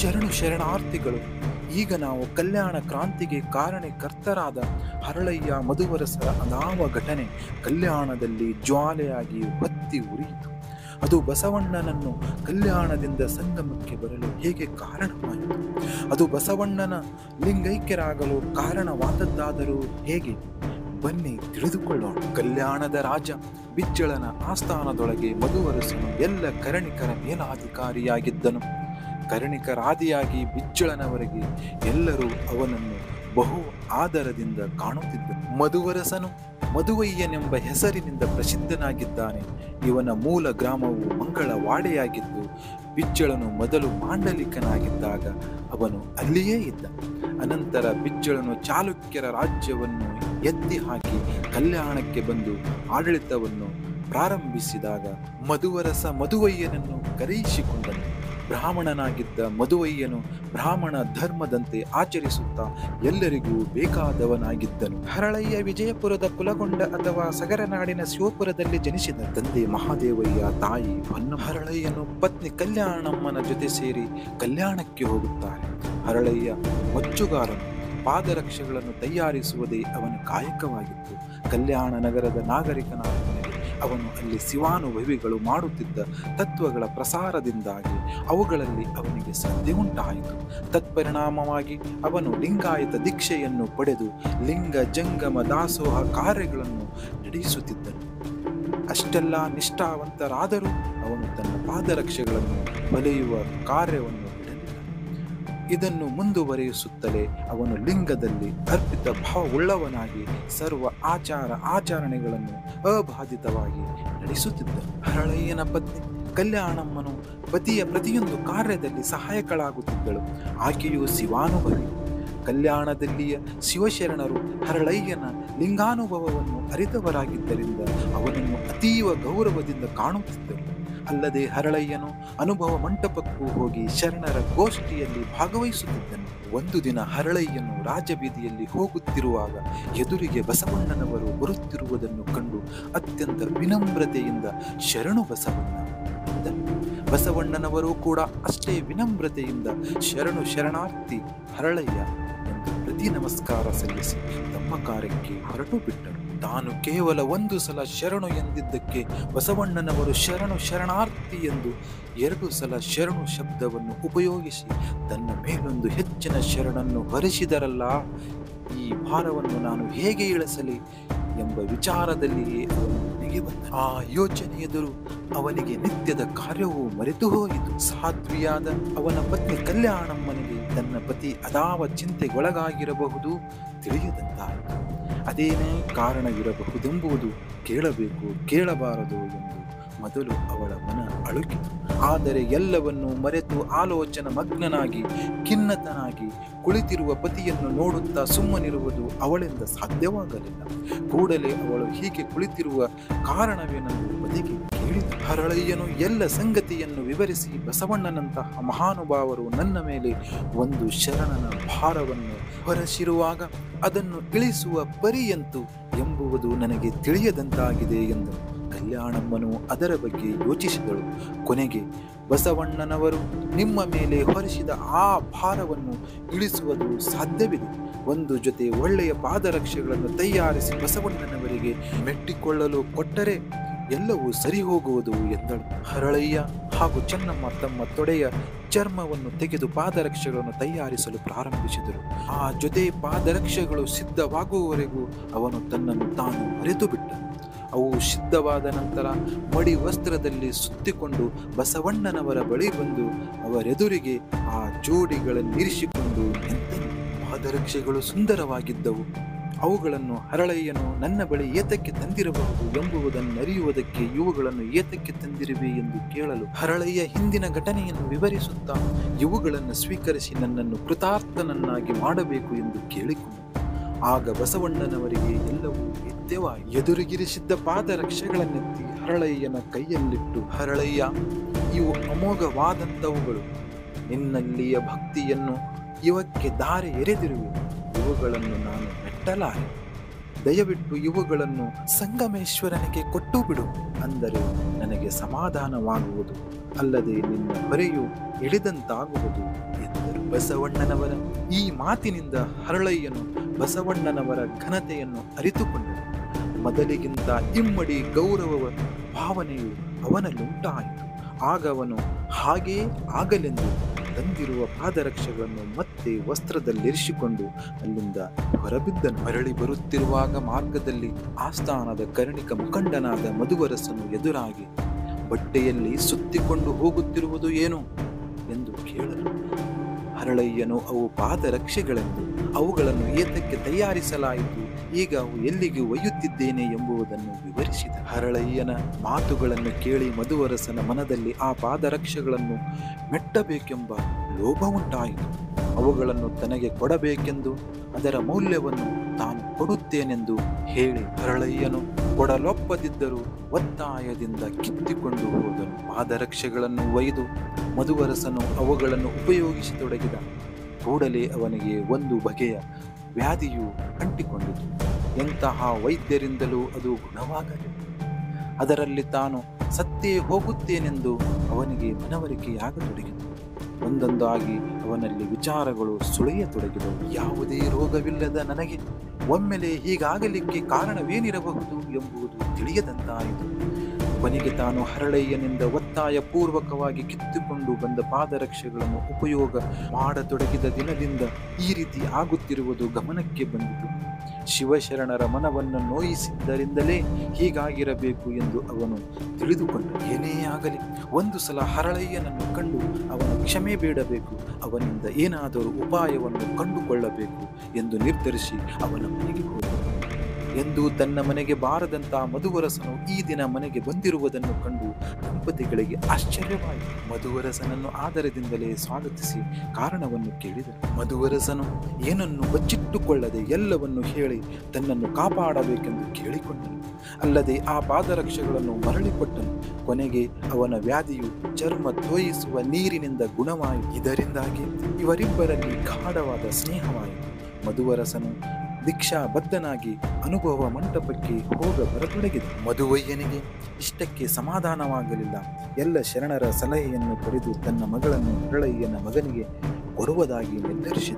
ಶರಣು ಶರಣಾರ್ಥಿಗಳು ಈಗ ನಾವು ಕಲ್ಯಾಣ ಕ್ರಾಂತಿಗೆ ಕಾರಣಕರ್ತರಾದ ಹರಳಯ್ಯ ಮಧುವರಸರ ಅದಾವ ಘಟನೆ ಕಲ್ಯಾಣದಲ್ಲಿ ಜ್ವಾಲೆಯಾಗಿ ಹೊತ್ತಿ ಉರಿಯಿತು ಅದು ಬಸವಣ್ಣನನ್ನು ಕಲ್ಯಾಣದಿಂದ ಸಂಗಮಕ್ಕೆ ಬರಲು ಹೇಗೆ ಕಾರಣವಾಯಿತು ಅದು ಬಸವಣ್ಣನ ಲಿಂಗೈಕ್ಯರಾಗಲು ಕಾರಣವಾದದ್ದಾದರೂ ಹೇಗೆ ಬನ್ನಿ ತಿಳಿದುಕೊಳ್ಳೋಣ ಕಲ್ಯಾಣದ ರಾಜ ಬಿಜ್ಜಳನ ಆಸ್ಥಾನದೊಳಗೆ ಮಧುವರಸನು ಎಲ್ಲ ಕರಣಿಕರ ಮೇಲಾಧಿಕಾರಿಯಾಗಿದ್ದನು ಕರಣಿಕರಾದಿಯಾಗಿ ಬಿಜ್ಜಳನವರೆಗೆ ಎಲ್ಲರೂ ಅವನನ್ನು ಬಹು ಆದರದಿಂದ ಕಾಣುತ್ತಿದ್ದರು ಮಧುವರಸನು ಮಧುವಯ್ಯನೆಂಬ ಹೆಸರಿನಿಂದ ಪ್ರಸಿದ್ಧನಾಗಿದ್ದಾನೆ ಇವನ ಮೂಲ ಗ್ರಾಮವು ಮಂಗಳವಾಡೆಯಾಗಿದ್ದು ಬಿಜ್ಜಳನು ಮೊದಲು ಮಾಂಡಲಿಕನಾಗಿದ್ದಾಗ ಅವನು ಅಲ್ಲಿಯೇ ಇದ್ದ ಅನಂತರ ಬಿಜ್ಜಳನು ಚಾಲುಕ್ಯರ ರಾಜ್ಯವನ್ನು ಎತ್ತಿ ಹಾಕಿ ಕಲ್ಯಾಣಕ್ಕೆ ಬಂದು ಆಡಳಿತವನ್ನು ಪ್ರಾರಂಭಿಸಿದಾಗ ಮಧುವರಸ ಮಧುವಯ್ಯನನ್ನು ಕರೆಯಿಸಿಕೊಂಡನು ಬ್ರಾಹ್ಮಣನಾಗಿದ್ದ ಮಧುವಯ್ಯನು ಬ್ರಾಹ್ಮಣ ಧರ್ಮದಂತೆ ಆಚರಿಸುತ್ತಾ ಎಲ್ಲರಿಗೂ ಬೇಕಾದವನಾಗಿದ್ದನು ಹರಳಯ್ಯ ವಿಜಯಪುರದ ಕುಲಗೊಂಡ ಅಥವಾ ಸಗರನಾಡಿನ ಶಿವಪುರದಲ್ಲಿ ಜನಿಸಿದ ತಂದೆ ಮಹಾದೇವಯ್ಯ ತಾಯಿ ಹೊನ್ನ ಹರಳಯ್ಯನು ಪತ್ನಿ ಕಲ್ಯಾಣಮ್ಮನ ಜೊತೆ ಸೇರಿ ಕಲ್ಯಾಣಕ್ಕೆ ಹೋಗುತ್ತಾರೆ ಹರಳಯ್ಯ ಮಚ್ಚುಗಾರನು ಪಾದರಕ್ಷೆಗಳನ್ನು ತಯಾರಿಸುವುದೇ ಅವನ ಕಾಯಕವಾಗಿತ್ತು ಕಲ್ಯಾಣ ನಗರದ ನಾಗರಿಕನಾದ ಮೇಲೆ ಅವನು ಅಲ್ಲಿ ಶಿವಾನುಭವಿಗಳು ಮಾಡುತ್ತಿದ್ದ ತತ್ವಗಳ ಪ್ರಸಾರದಿಂದಾಗಿ ಅವುಗಳಲ್ಲಿ ಅವನಿಗೆ ಶ್ರದ್ಧೆ ಉಂಟಾಯಿತು ತತ್ಪರಿಣಾಮವಾಗಿ ಅವನು ಲಿಂಗಾಯತ ದೀಕ್ಷೆಯನ್ನು ಪಡೆದು ಲಿಂಗ ಜಂಗಮ ದಾಸೋಹ ಕಾರ್ಯಗಳನ್ನು ನಡೆಸುತ್ತಿದ್ದನು ಅಷ್ಟೆಲ್ಲ ನಿಷ್ಠಾವಂತರಾದರೂ ಅವನು ತನ್ನ ಪಾದರಕ್ಷೆಗಳನ್ನು ಹೊಲೆಯುವ ಕಾರ್ಯವನ್ನು ಬಿಡಲಿಲ್ಲ ಇದನ್ನು ಮುಂದುವರಿಸುತ್ತಲೇ ಅವನು ಲಿಂಗದಲ್ಲಿ ಅರ್ಪಿತ ಭಾವವುಳ್ಳವನಾಗಿ ಸರ್ವ ಆಚಾರ ಆಚರಣೆಗಳನ್ನು ಅಬಾಧಿತವಾಗಿ ನಡೆಸುತ್ತಿದ್ದನು ಹರಳಯ್ಯನ ಪತ್ನಿ ಕಲ್ಯಾಣಮ್ಮನು ಪತಿಯ ಪ್ರತಿಯೊಂದು ಕಾರ್ಯದಲ್ಲಿ ಸಹಾಯಕಳಾಗುತ್ತಿದ್ದಳು ಆಕೆಯು ಶಿವಾನುಭವಿ ಕಲ್ಯಾಣದಲ್ಲಿಯ ಶಿವಶರಣರು ಹರಳಯ್ಯನ ಲಿಂಗಾನುಭವವನ್ನು ಅರಿತವರಾಗಿದ್ದರಿಂದ ಅವನನ್ನು ಅತೀವ ಗೌರವದಿಂದ ಕಾಣುತ್ತಿದ್ದರು ಅಲ್ಲದೆ ಹರಳಯ್ಯನು ಅನುಭವ ಮಂಟಪಕ್ಕೂ ಹೋಗಿ ಶರಣರ ಗೋಷ್ಠಿಯಲ್ಲಿ ಭಾಗವಹಿಸುತ್ತಿದ್ದನು ಒಂದು ದಿನ ಹರಳಯ್ಯನು ರಾಜಬೀದಿಯಲ್ಲಿ ಹೋಗುತ್ತಿರುವಾಗ ಎದುರಿಗೆ ಬಸವಣ್ಣನವರು ಬರುತ್ತಿರುವುದನ್ನು ಕಂಡು ಅತ್ಯಂತ ವಿನಮ್ರತೆಯಿಂದ ಶರಣು ಬಸವಣ್ಣ ಎಂದನು. ಬಸವಣ್ಣನವರು ಕೂಡ ಅಷ್ಟೇ ವಿನಮ್ರತೆಯಿಂದ ಶರಣು ಶರಣಾರ್ಥಿ ಹರಳಯ್ಯ ಎಂದು ಪ್ರತಿ ನಮಸ್ಕಾರ ಸಲ್ಲಿಸಿ ತಮ್ಮ ಕಾರ್ಯಕ್ಕೆ ಹೊರಟು ಬಿಟ್ಟರು ತಾನು ಕೇವಲ ಒಂದು ಸಲ ಶರಣು ಎಂದಿದ್ದಕ್ಕೆ ಬಸವಣ್ಣನವರು ಶರಣು ಶರಣಾರ್ಥಿ ಎಂದು ಎರಡು ಸಲ ಶರಣು ಶಬ್ದವನ್ನು ಉಪಯೋಗಿಸಿ ತನ್ನ ಮೇಲೊಂದು ಹೆಚ್ಚಿನ ಶರಣನ್ನು ಹೊರಿಸಿದರಲ್ಲ ಈ ಭಾರವನ್ನು ನಾನು ಹೇಗೆ ಇಳಿಸಲಿ ಎಂಬ ವಿಚಾರದಲ್ಲಿಯೇ ಅವನು ಮನೆಗೆ ಬಂದ ಆ ಯೋಚನೆ ಎದುರು ಅವನಿಗೆ ನಿತ್ಯದ ಕಾರ್ಯವೂ ಮರೆತು ಹೋಯಿತು ಸಾಧ್ವಿಯಾದ ಅವನ ಪತ್ನಿ ಕಲ್ಯಾಣಮ್ಮನಿಗೆ ತನ್ನ ಪತಿ ಅದಾವ ಚಿಂತೆಗೊಳಗಾಗಿರಬಹುದು ತಿಳಿಯದಂತಾಯಿತು ಅದೇನೇ ಕಾರಣವಿರಬಹುದೆಂಬುದು ಕೇಳಬೇಕು ಕೇಳಬಾರದು ಎಂದು ಮೊದಲು ಅವಳ ಮನ ಅಳುಕಿತು ಆದರೆ ಎಲ್ಲವನ್ನೂ ಮರೆತು ಆಲೋಚನ ಮಗ್ನನಾಗಿ ಖಿನ್ನತನಾಗಿ ಕುಳಿತಿರುವ ಪತಿಯನ್ನು ನೋಡುತ್ತಾ ಸುಮ್ಮನಿರುವುದು ಅವಳಿಂದ ಸಾಧ್ಯವಾಗಲಿಲ್ಲ ಕೂಡಲೇ ಅವಳು ಹೀಗೆ ಕುಳಿತಿರುವ ಕಾರಣವೇನೆಂದು ಪತಿಗೆ ಕೇಳಿದ ಹರಳಯ್ಯನು ಎಲ್ಲ ಸಂಗತಿಯನ್ನು ವಿವರಿಸಿ ಬಸವಣ್ಣನಂತಹ ಮಹಾನುಭಾವರು ನನ್ನ ಮೇಲೆ ಒಂದು ಶರಣನ ಭಾರವನ್ನು ಹೊರಸಿರುವಾಗ ಅದನ್ನು ಇಳಿಸುವ ಪರಿಯಂತು ಎಂಬುವುದು ನನಗೆ ತಿಳಿಯದಂತಾಗಿದೆ ಎಂದನು ಕಲ್ಯಾಣಮ್ಮನು ಅದರ ಬಗ್ಗೆ ಯೋಚಿಸಿದಳು ಕೊನೆಗೆ ಬಸವಣ್ಣನವರು ನಿಮ್ಮ ಮೇಲೆ ಹೊರಿಸಿದ ಆ ಭಾರವನ್ನು ಇಳಿಸುವುದು ಸಾಧ್ಯವಿದೆ ಒಂದು ಜೊತೆ ಒಳ್ಳೆಯ ಪಾದರಕ್ಷೆಗಳನ್ನು ತಯಾರಿಸಿ ಬಸವಣ್ಣನವರಿಗೆ ಮೆಟ್ಟಿಕೊಳ್ಳಲು ಕೊಟ್ಟರೆ ಎಲ್ಲವೂ ಸರಿ ಹೋಗುವುದು ಎಂದಳು ಹರಳಯ್ಯ ಹಾಗೂ ಚೆನ್ನಮ್ಮ ತಮ್ಮ ತೊಡೆಯ ಚರ್ಮವನ್ನು ತೆಗೆದು ಪಾದರಕ್ಷೆಗಳನ್ನು ತಯಾರಿಸಲು ಪ್ರಾರಂಭಿಸಿದರು ಆ ಜೊತೆ ಪಾದರಕ್ಷೆಗಳು ಸಿದ್ಧವಾಗುವವರೆಗೂ ಅವನು ತನ್ನನ್ನು ತಾನು ಮರೆತು ಬಿಟ್ಟನು ಅವು ಸಿದ್ಧವಾದ ನಂತರ ಮಡಿ ವಸ್ತ್ರದಲ್ಲಿ ಸುತ್ತಿಕೊಂಡು ಬಸವಣ್ಣನವರ ಬಳಿ ಬಂದು ಅವರೆದುರಿಗೆ ಆ ಜೋಡಿಗಳನ್ನಿರಿಸಿಕೊಂಡು ನಿಂತನು ಪಾದರಕ್ಷೆಗಳು ಸುಂದರವಾಗಿದ್ದವು ಅವುಗಳನ್ನು ಹರಳಯ್ಯನು ನನ್ನ ಬಳಿ ಏತಕ್ಕೆ ತಂದಿರಬಹುದು ಎಂಬುದನ್ನು ಅರಿಯುವುದಕ್ಕೆ ಇವುಗಳನ್ನು ಏತಕ್ಕೆ ತಂದಿರುವೆ ಎಂದು ಕೇಳಲು ಹರಳಯ್ಯ ಹಿಂದಿನ ಘಟನೆಯನ್ನು ವಿವರಿಸುತ್ತಾ ಇವುಗಳನ್ನು ಸ್ವೀಕರಿಸಿ ನನ್ನನ್ನು ಕೃತಾರ್ಥನನ್ನಾಗಿ ಮಾಡಬೇಕು ಎಂದು ಕೇಳಿಕೊಂಡನು ಆಗ ಬಸವಣ್ಣನವರಿಗೆ ಎಲ್ಲವೂ ನಿತ್ಯವಾಗಿ ಎದುರಿಗಿರಿಸಿದ್ದ ಪಾದರಕ್ಷೆಗಳನ್ನೆತ್ತಿ ಹರಳಯ್ಯನ ಕೈಯಲ್ಲಿಟ್ಟು ಹರಳಯ್ಯ ಇವು ಅಮೋಘವಾದಂಥವುಗಳು ನಿನ್ನಲ್ಲಿಯ ಭಕ್ತಿಯನ್ನು ಇವಕ್ಕೆ ದಾರಿ ಎರೆದಿರುವೆ ಇವುಗಳನ್ನು ನಾನು ಮೆಟ್ಟಲಾರೆ ದಯವಿಟ್ಟು ಇವುಗಳನ್ನು ಸಂಗಮೇಶ್ವರನಿಗೆ ಕೊಟ್ಟು ಬಿಡು ಅಂದರೆ ನನಗೆ ಸಮಾಧಾನವಾಗುವುದು ಅಲ್ಲದೆ ನಿನ್ನ ಹೊರೆಯು ಇಳಿದಂತಾಗುವುದು ಎಂದು ಬಸವಣ್ಣನವರ ಈ ಮಾತಿನಿಂದ ಹರಳಯ್ಯನು ಬಸವಣ್ಣನವರ ಘನತೆಯನ್ನು ಅರಿತುಕೊಂಡನು ಮೊದಲಿಗಿಂತ ಇಮ್ಮಡಿ ಗೌರವವ ಭಾವನೆಯು ಅವನಲ್ಲುಂಟಾಯಿತು ಆಗ ಅವನು ಹಾಗೇ ಆಗಲೆಂದು ತಂದಿರುವ ಪಾದರಕ್ಷೆಗಳನ್ನು ಮತ್ತೆ ವಸ್ತ್ರದಲ್ಲಿರಿಸಿಕೊಂಡು ಅಲ್ಲಿಂದ ಹೊರಬಿದ್ದನು ಮರಳಿ ಬರುತ್ತಿರುವಾಗ ಮಾರ್ಗದಲ್ಲಿ ಆಸ್ಥಾನದ ಕರ್ಣಿಕ ಮುಖಂಡನಾದ ಮಧುವರಸನು ಎದುರಾಗಿ ಬಟ್ಟೆಯಲ್ಲಿ ಸುತ್ತಿಕೊಂಡು ಹೋಗುತ್ತಿರುವುದು ಏನು ಎಂದು ಕೇಳಲು ಹರಳಯ್ಯನು ಅವು ಪಾದರಕ್ಷೆಗಳೆಂದು ಅವುಗಳನ್ನು ಏತಕ್ಕೆ ತಯಾರಿಸಲಾಯಿತು ಈಗ ಅವು ಎಲ್ಲಿಗೆ ಒಯ್ಯುತ್ತಿದ್ದೇನೆ ಎಂಬುದನ್ನು ವಿವರಿಸಿದ ಹರಳಯ್ಯನ ಮಾತುಗಳನ್ನು ಕೇಳಿ ಮಧುವರಸನ ಮನದಲ್ಲಿ ಆ ಪಾದರಕ್ಷೆಗಳನ್ನು ಮೆಟ್ಟಬೇಕೆಂಬ ಲೋಭ ಉಂಟಾಯಿತು ಅವುಗಳನ್ನು ತನಗೆ ಕೊಡಬೇಕೆಂದು ಅದರ ಮೌಲ್ಯವನ್ನು ತಾನು ಕೊಡುತ್ತೇನೆಂದು ಹೇಳಿ ಹರಳಯ್ಯನು ಕೊಡಲೊಪ್ಪದಿದ್ದರೂ ಒತ್ತಾಯದಿಂದ ಕಿತ್ತಿಕೊಂಡು ಹೋದನು ಪಾದರಕ್ಷೆಗಳನ್ನು ಒಯ್ದು ಮಧುವರಸನು ಅವುಗಳನ್ನು ಉಪಯೋಗಿಸತೊಡಗಿದ ಕೂಡಲೇ ಅವನಿಗೆ ಒಂದು ಬಗೆಯ ವ್ಯಾಧಿಯು ಅಂಟಿಕೊಂಡಿತು ಎಂತಹ ವೈದ್ಯರಿಂದಲೂ ಅದು ಗುಣವಾಗಲಿಲ್ಲ ಅದರಲ್ಲಿ ತಾನು ಸತ್ತೇ ಹೋಗುತ್ತೇನೆಂದು ಅವನಿಗೆ ಮನವರಿಕೆಯಾಗತೊಡಗಿತು ಒಂದೊಂದಾಗಿ ಅವನಲ್ಲಿ ವಿಚಾರಗಳು ಸುಳಿಯತೊಡಗಿದವು ಯಾವುದೇ ರೋಗವಿಲ್ಲದ ನನಗೆ ಒಮ್ಮೆಲೆ ಹೀಗಾಗಲಿಕ್ಕೆ ಕಾರಣವೇನಿರಬಹುದು ಎಂಬುದು ತಿಳಿಯದಂತಾಯಿತು ಕೊನೆಗೆ ತಾನು ಹರಳಯ್ಯನಿಂದ ಒತ್ತಾಯ ಪೂರ್ವಕವಾಗಿ ಕಿತ್ತುಕೊಂಡು ಬಂದ ಪಾದರಕ್ಷೆಗಳನ್ನು ಉಪಯೋಗ ಮಾಡತೊಡಗಿದ ದಿನದಿಂದ ಈ ರೀತಿ ಆಗುತ್ತಿರುವುದು ಗಮನಕ್ಕೆ ಬಂದಿತು ಶಿವಶರಣರ ಮನವನ್ನು ನೋಯಿಸಿದ್ದರಿಂದಲೇ ಹೀಗಾಗಿರಬೇಕು ಎಂದು ಅವನು ತಿಳಿದುಕೊಂಡ ಏನೇ ಆಗಲಿ ಒಂದು ಸಲ ಹರಳಯ್ಯನನ್ನು ಕಂಡು ಅವನ ಕ್ಷಮೆ ಬೇಡಬೇಕು ಅವನಿಂದ ಏನಾದರೂ ಉಪಾಯವನ್ನು ಕಂಡುಕೊಳ್ಳಬೇಕು ಎಂದು ನಿರ್ಧರಿಸಿ ಅವನ ಮನೆಗೆ ಹೋದನು ಎಂದು ತನ್ನ ಮನೆಗೆ ಬಾರದಂತ ಮಧುವರಸನು ಈ ದಿನ ಮನೆಗೆ ಬಂದಿರುವುದನ್ನು ಕಂಡು ದಂಪತಿಗಳಿಗೆ ಆಶ್ಚರ್ಯವಾಯಿತು ಮಧುವರಸನನ್ನು ಆದರದಿಂದಲೇ ಸ್ವಾಗತಿಸಿ ಕಾರಣವನ್ನು ಕೇಳಿದರು ಮಧುವರಸನು ಏನನ್ನು ಬಚ್ಚಿಟ್ಟುಕೊಳ್ಳದೆ ಎಲ್ಲವನ್ನು ಹೇಳಿ ತನ್ನನ್ನು ಕಾಪಾಡಬೇಕೆಂದು ಕೇಳಿಕೊಂಡನು ಅಲ್ಲದೆ ಆ ಪಾದರಕ್ಷೆಗಳನ್ನು ಮರಳಿಕೊಟ್ಟನು ಕೊನೆಗೆ ಅವನ ವ್ಯಾಧಿಯು ಚರ್ಮ ತೋಯಿಸುವ ನೀರಿನಿಂದ ಗುಣವಾಯಿತು ಇದರಿಂದಾಗಿ ಇವರಿಬ್ಬರಲ್ಲಿ ಗಾಢವಾದ ಸ್ನೇಹವಾಯಿತು ಮಧುವರಸನು ದೀಕ್ಷಾಬದ್ಧನಾಗಿ ಅನುಭವ ಮಂಟಪಕ್ಕೆ ಹೋಗ ಬರತೊಡಗಿದ ಮಧುವಯ್ಯನಿಗೆ ಇಷ್ಟಕ್ಕೆ ಸಮಾಧಾನವಾಗಲಿಲ್ಲ ಎಲ್ಲ ಶರಣರ ಸಲಹೆಯನ್ನು ಪಡೆದು ತನ್ನ ಮಗಳನ್ನು ಹರಳಯ್ಯನ ಮಗನಿಗೆ ಕೊಡುವುದಾಗಿ ನಿರ್ಧರಿಸಿದ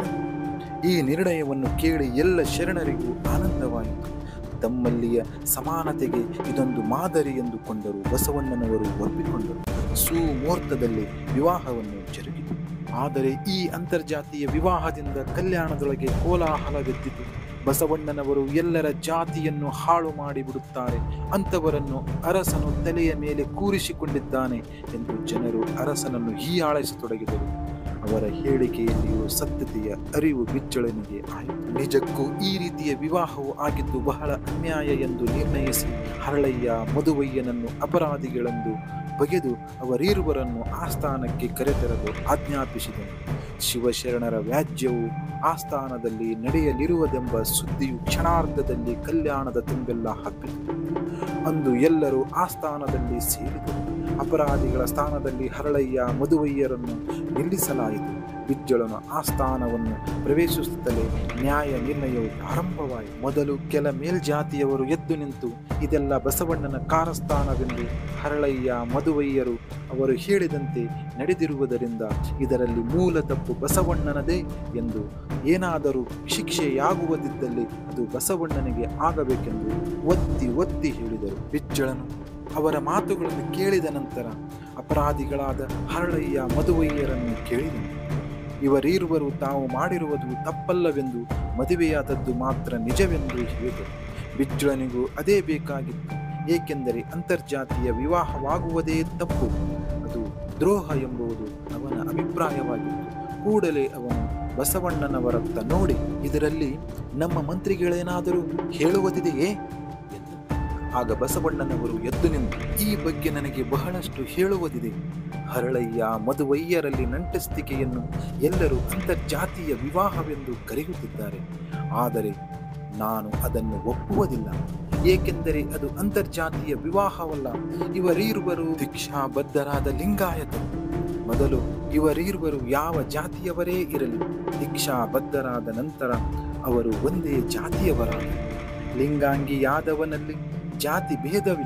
ಈ ನಿರ್ಣಯವನ್ನು ಕೇಳಿ ಎಲ್ಲ ಶರಣರಿಗೂ ಆನಂದವಾಯಿತು ತಮ್ಮಲ್ಲಿಯ ಸಮಾನತೆಗೆ ಇದೊಂದು ಮಾದರಿ ಎಂದುಕೊಂಡರು ಬಸವಣ್ಣನವರು ಒಪ್ಪಿಕೊಂಡರು ಸುಮುಹೂರ್ತದಲ್ಲಿ ವಿವಾಹವನ್ನು ಜರುಗಿತು ಆದರೆ ಈ ಅಂತರ್ಜಾತೀಯ ವಿವಾಹದಿಂದ ಕಲ್ಯಾಣದೊಳಗೆ ಕೋಲಾಹಲವೆದ್ದಿತು ಬಸವಣ್ಣನವರು ಎಲ್ಲರ ಜಾತಿಯನ್ನು ಹಾಳು ಮಾಡಿಬಿಡುತ್ತಾರೆ ಅಂಥವರನ್ನು ಅರಸನು ತಲೆಯ ಮೇಲೆ ಕೂರಿಸಿಕೊಂಡಿದ್ದಾನೆ ಎಂದು ಜನರು ಅರಸನನ್ನು ಹೀಯಾಳಿಸತೊಡಗಿದರು ಅವರ ಹೇಳಿಕೆಯಲ್ಲಿಯೂ ಸತ್ಯತೆಯ ಅರಿವು ಬಿಚ್ಚಳನಿಗೆ ಆಯಿತು ನಿಜಕ್ಕೂ ಈ ರೀತಿಯ ವಿವಾಹವು ಆಗಿದ್ದು ಬಹಳ ಅನ್ಯಾಯ ಎಂದು ನಿರ್ಣಯಿಸಿ ಹರಳಯ್ಯ ಮಧುವಯ್ಯನನ್ನು ಅಪರಾಧಿಗಳೆಂದು ಬಗೆದು ಅವರಿರುವರನ್ನು ಆಸ್ಥಾನಕ್ಕೆ ಕರೆತರಲು ಆಜ್ಞಾಪಿಸಿದನು ಶಿವಶರಣರ ವ್ಯಾಜ್ಯವು ಆಸ್ಥಾನದಲ್ಲಿ ನಡೆಯಲಿರುವುದೆಂಬ ಸುದ್ದಿಯು ಕ್ಷಣಾರ್ಧದಲ್ಲಿ ಕಲ್ಯಾಣದ ತುಂಬೆಲ್ಲ ಹಬ್ಬಿತು ಅಂದು ಎಲ್ಲರೂ ಆಸ್ಥಾನದಲ್ಲಿ ಸೇರಿದರು ಅಪರಾಧಿಗಳ ಸ್ಥಾನದಲ್ಲಿ ಹರಳಯ್ಯ ಮಧುವಯ್ಯರನ್ನು ನಿಲ್ಲಿಸಲಾಯಿತು ಬಿಜ್ಜಳನ ಆಸ್ಥಾನವನ್ನು ಪ್ರವೇಶಿಸುತ್ತಲೇ ನ್ಯಾಯ ನಿರ್ಣಯವು ಪ್ರಾರಂಭವಾಯಿತು ಮೊದಲು ಕೆಲ ಮೇಲ್ಜಾತಿಯವರು ಎದ್ದು ನಿಂತು ಇದೆಲ್ಲ ಬಸವಣ್ಣನ ಕಾರಸ್ಥಾನವೆಂದು ಹರಳಯ್ಯ ಮಧುವಯ್ಯರು ಅವರು ಹೇಳಿದಂತೆ ನಡೆದಿರುವುದರಿಂದ ಇದರಲ್ಲಿ ಮೂಲ ತಪ್ಪು ಬಸವಣ್ಣನದೇ ಎಂದು ಏನಾದರೂ ಶಿಕ್ಷೆಯಾಗುವುದಿದ್ದಲ್ಲಿ ಅದು ಬಸವಣ್ಣನಿಗೆ ಆಗಬೇಕೆಂದು ಒತ್ತಿ ಒತ್ತಿ ಹೇಳಿದರು ಬಿಜ್ಜಳನು ಅವರ ಮಾತುಗಳನ್ನು ಕೇಳಿದ ನಂತರ ಅಪರಾಧಿಗಳಾದ ಹರಳಯ್ಯ ಮಧುವಯ್ಯರನ್ನು ಕೇಳಿದನು ಇವರಿರುವರು ತಾವು ಮಾಡಿರುವುದು ತಪ್ಪಲ್ಲವೆಂದು ಮದುವೆಯಾದದ್ದು ಮಾತ್ರ ನಿಜವೆಂದು ಹೇಳಿದರು ಬಿಜ್ಜಳನಿಗೂ ಅದೇ ಬೇಕಾಗಿತ್ತು ಏಕೆಂದರೆ ಅಂತರ್ಜಾತೀಯ ವಿವಾಹವಾಗುವುದೇ ತಪ್ಪು ಅದು ದ್ರೋಹ ಎಂಬುದು ಅವನ ಅಭಿಪ್ರಾಯವಾಗಿತ್ತು ಕೂಡಲೇ ಅವನು ಬಸವಣ್ಣನವರತ್ತ ನೋಡಿ ಇದರಲ್ಲಿ ನಮ್ಮ ಮಂತ್ರಿಗಳೇನಾದರೂ ಹೇಳುವುದಿದೆಯೇ ಎಂದು ಆಗ ಬಸವಣ್ಣನವರು ಎದ್ದು ನಿಂತು ಈ ಬಗ್ಗೆ ನನಗೆ ಬಹಳಷ್ಟು ಹೇಳುವುದಿದೆ ಹರಳಯ್ಯ ಮಧುವಯ್ಯರಲ್ಲಿ ನಂಟಸ್ತಿಕೆಯನ್ನು ಎಲ್ಲರೂ ಅಂತರ್ಜಾತೀಯ ವಿವಾಹವೆಂದು ಕರೆಯುತ್ತಿದ್ದಾರೆ ಆದರೆ ನಾನು ಅದನ್ನು ಒಪ್ಪುವುದಿಲ್ಲ ಏಕೆಂದರೆ ಅದು ಅಂತರ್ಜಾತೀಯ ವಿವಾಹವಲ್ಲ ಇವರೀರುವರು ದೀಕ್ಷಾಬದ್ಧರಾದ ಲಿಂಗಾಯತರು ಮೊದಲು ಇವರೀರುವರು ಯಾವ ಜಾತಿಯವರೇ ಇರಲಿ ದೀಕ್ಷಾಬದ್ಧರಾದ ನಂತರ ಅವರು ಒಂದೇ ಜಾತಿಯವರಾದರು ಲಿಂಗಾಂಗಿಯಾದವನಲ್ಲಿ ಜಾತಿ ಭೇದವಿಲ್ಲ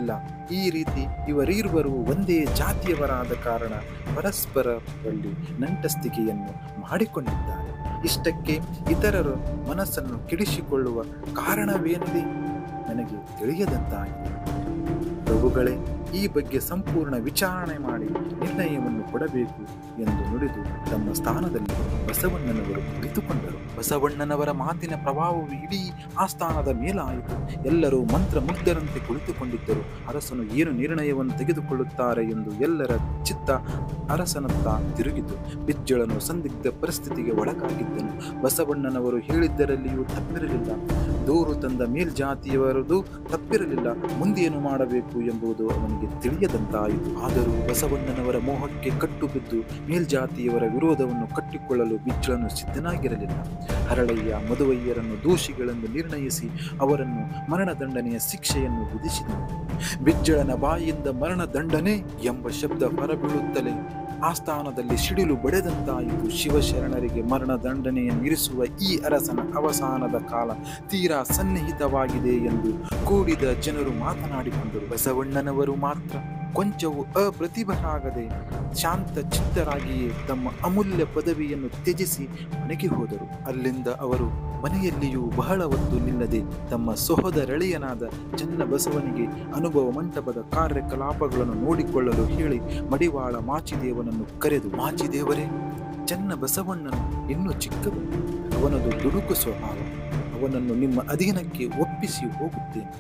ಈ ರೀತಿ ಇವರಿರುವರು ಒಂದೇ ಜಾತಿಯವರಾದ ಕಾರಣ ಪರಸ್ಪರರಲ್ಲಿ ನಂಟಸ್ತಿಕೆಯನ್ನು ಮಾಡಿಕೊಂಡಿದ್ದಾರೆ ಇಷ್ಟಕ್ಕೆ ಇತರರು ಮನಸ್ಸನ್ನು ಕೆಡಿಸಿಕೊಳ್ಳುವ ಕಾರಣವೇನಿದೆ ನನಗೆ ತಿಳಿಯದಂತಾಗಿದೆ ಪ್ರಭುಗಳೇ ಈ ಬಗ್ಗೆ ಸಂಪೂರ್ಣ ವಿಚಾರಣೆ ಮಾಡಿ ನಿರ್ಣಯವನ್ನು ಕೊಡಬೇಕು ಎಂದು ನುಡಿದು ತಮ್ಮ ಸ್ಥಾನದಲ್ಲಿ ಬಸವಣ್ಣನವರು ಕುಳಿತುಕೊಂಡರು ಬಸವಣ್ಣನವರ ಮಾತಿನ ಪ್ರಭಾವವು ಇಡೀ ಆಸ್ಥಾನದ ಮೇಲಾಯಿತು ಎಲ್ಲರೂ ಮಂತ್ರಮುಗ್ಧರಂತೆ ಕುಳಿತುಕೊಂಡಿದ್ದರು ಅರಸನು ಏನು ನಿರ್ಣಯವನ್ನು ತೆಗೆದುಕೊಳ್ಳುತ್ತಾರೆ ಎಂದು ಎಲ್ಲರ ಚಿತ್ತ ಅರಸನತ್ತ ತಿರುಗಿತು ಬಿಜ್ಜಳನು ಸಂದಿಗ್ಧ ಪರಿಸ್ಥಿತಿಗೆ ಒಳಗಾಗಿದ್ದನು ಬಸವಣ್ಣನವರು ಹೇಳಿದ್ದರಲ್ಲಿಯೂ ತಪ್ಪಿರಲಿಲ್ಲ ದೂರು ತಂದ ಮೇಲ್ಜಾತಿಯವರದು ತಪ್ಪಿರಲಿಲ್ಲ ಮುಂದೇನು ಮಾಡಬೇಕು ಎಂಬುದು ಅವನಿಗೆ ತಿಳಿಯದಂತಾಯಿತು ಆದರೂ ಬಸವಣ್ಣನವರ ಮೋಹಕ್ಕೆ ಕಟ್ಟು ಬಿದ್ದು ಮೇಲ್ಜಾತಿಯವರ ವಿರೋಧವನ್ನು ಕಟ್ಟಿಕೊಳ್ಳಲು ಬಿಜ್ಜಳನು ಸಿದ್ಧನಾಗಿರಲಿಲ್ಲ ಹರಳಯ್ಯ ಮದುವಯ್ಯರನ್ನು ದೋಷಿಗಳೆಂದು ನಿರ್ಣಯಿಸಿ ಅವರನ್ನು ಮರಣದಂಡನೆಯ ಶಿಕ್ಷೆಯನ್ನು ವಿಧಿಸಿದನು ಬಿಜ್ಜಳನ ಬಾಯಿಯಿಂದ ಮರಣದಂಡನೆ ಎಂಬ ಶಬ್ದ ಹೊರಬೀಳುತ್ತಲೇ ಆಸ್ಥಾನದಲ್ಲಿ ಸಿಡಿಲು ಬಡೆದಂತಾಯಿತು ಶಿವಶರಣರಿಗೆ ಮರಣದಂಡನೆಯನ್ನಿರಿಸುವ ಈ ಅರಸನ ಅವಸಾನದ ಕಾಲ ತೀರಾ ಸನ್ನಿಹಿತವಾಗಿದೆ ಎಂದು ಕೂಡಿದ ಜನರು ಮಾತನಾಡಿಕೊಂಡರು ಬಸವಣ್ಣನವರು ಮಾತ್ರ ಕೊಂಚವೂ ಅಪ್ರತಿಭರಾಗದೆ ಶಾಂತ ಚಿತ್ತರಾಗಿಯೇ ತಮ್ಮ ಅಮೂಲ್ಯ ಪದವಿಯನ್ನು ತ್ಯಜಿಸಿ ಮನೆಗೆ ಹೋದರು ಅಲ್ಲಿಂದ ಅವರು ಮನೆಯಲ್ಲಿಯೂ ಬಹಳ ಹೊತ್ತು ನಿಲ್ಲದೆ ತಮ್ಮ ಸಹೋದರಳೆಯನಾದ ಚನ್ನ ಬಸವನಿಗೆ ಅನುಭವ ಮಂಟಪದ ಕಾರ್ಯಕಲಾಪಗಳನ್ನು ನೋಡಿಕೊಳ್ಳಲು ಹೇಳಿ ಮಡಿವಾಳ ಮಾಚಿದೇವನನ್ನು ಕರೆದು ಮಾಚಿದೇವರೇ ಚನ್ನ ಬಸವಣ್ಣನು ಇನ್ನೂ ಚಿಕ್ಕವನು ಅವನದು ದುಡುಕು ಸ್ವಭಾವ ಅವನನ್ನು ನಿಮ್ಮ ಅಧೀನಕ್ಕೆ ಒಪ್ಪಿಸಿ ಹೋಗುತ್ತೇನೆ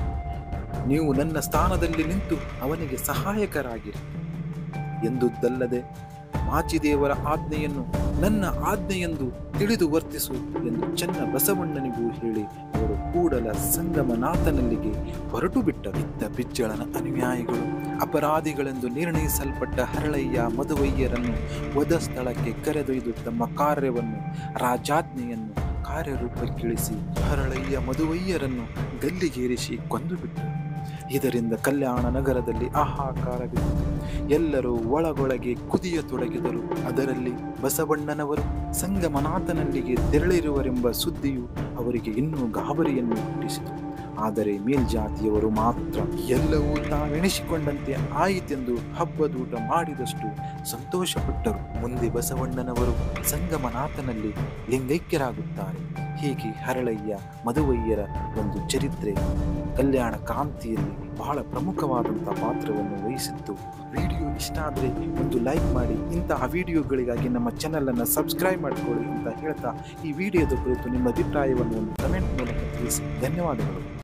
ನೀವು ನನ್ನ ಸ್ಥಾನದಲ್ಲಿ ನಿಂತು ಅವನಿಗೆ ಸಹಾಯಕರಾಗಿರಿ ಎಂದುದಲ್ಲದೆ ಮಾಚಿದೇವರ ಆಜ್ಞೆಯನ್ನು ನನ್ನ ಆಜ್ಞೆಯೆಂದು ತಿಳಿದು ವರ್ತಿಸು ಎಂದು ಚೆನ್ನ ಬಸವಣ್ಣನಿಗೂ ಹೇಳಿ ಅವರು ಕೂಡಲ ಸಂಗಮನಾಥನಲ್ಲಿಗೆ ಹೊರಟು ಬಿಟ್ಟರಿದ್ದ ಬಿಜ್ಜಳನ ಅನುಯಾಯಿಗಳು ಅಪರಾಧಿಗಳೆಂದು ನಿರ್ಣಯಿಸಲ್ಪಟ್ಟ ಹರಳಯ್ಯ ಮದುವಯ್ಯರನ್ನು ವಧ ಸ್ಥಳಕ್ಕೆ ಕರೆದೊಯ್ದು ತಮ್ಮ ಕಾರ್ಯವನ್ನು ರಾಜಾಜ್ಞೆಯನ್ನು ಕಾರ್ಯರೂಪಕ್ಕಿಳಿಸಿ ಹರಳಯ್ಯ ಮದುವಯ್ಯರನ್ನು ಗಲ್ಲಿಗೇರಿಸಿ ಕೊಂದು ಬಿಟ್ಟರು ಇದರಿಂದ ಕಲ್ಯಾಣ ನಗರದಲ್ಲಿ ಆಹಾಕಾರವಿತ್ತು ಎಲ್ಲರೂ ಒಳಗೊಳಗೆ ಕುದಿಯತೊಡಗಿದರು ಅದರಲ್ಲಿ ಬಸವಣ್ಣನವರು ಸಂಗಮನಾಥನಲ್ಲಿಗೆ ತೆರಳಿರುವರೆಂಬ ಸುದ್ದಿಯು ಅವರಿಗೆ ಇನ್ನೂ ಗಾಬರಿಯನ್ನು ಹುಟ್ಟಿಸಿತು ಆದರೆ ಮೇಲ್ಜಾತಿಯವರು ಮಾತ್ರ ಎಲ್ಲವೂ ತಾವೆಣಿಸಿಕೊಂಡಂತೆ ಆಯಿತೆಂದು ಹಬ್ಬದೂಟ ಮಾಡಿದಷ್ಟು ಸಂತೋಷಪಟ್ಟರು ಮುಂದೆ ಬಸವಣ್ಣನವರು ಸಂಗಮನಾಥನಲ್ಲಿ ಲಿಂಗೈಕ್ಯರಾಗುತ್ತಾರೆ ಹೀಗೆ ಹರಳಯ್ಯ ಮದುವಯ್ಯರ ಒಂದು ಚರಿತ್ರೆ ಕಲ್ಯಾಣ ಕ್ರಾಂತಿಯಲ್ಲಿ ಬಹಳ ಪ್ರಮುಖವಾದಂಥ ಪಾತ್ರವನ್ನು ವಹಿಸಿತ್ತು ವಿಡಿಯೋ ಇಷ್ಟ ಆದರೆ ಒಂದು ಲೈಕ್ ಮಾಡಿ ಇಂತಹ ವಿಡಿಯೋಗಳಿಗಾಗಿ ನಮ್ಮ ಚಾನಲನ್ನು ಸಬ್ಸ್ಕ್ರೈಬ್ ಮಾಡಿಕೊಳ್ಳಿ ಅಂತ ಹೇಳ್ತಾ ಈ ವಿಡಿಯೋದ ಕುರಿತು ನಿಮ್ಮ ಅಭಿಪ್ರಾಯವನ್ನು ಒಂದು ಕಮೆಂಟ್ ಮೂಲಕ ತಿಳಿಸಿ ಧನ್ಯವಾದಗಳು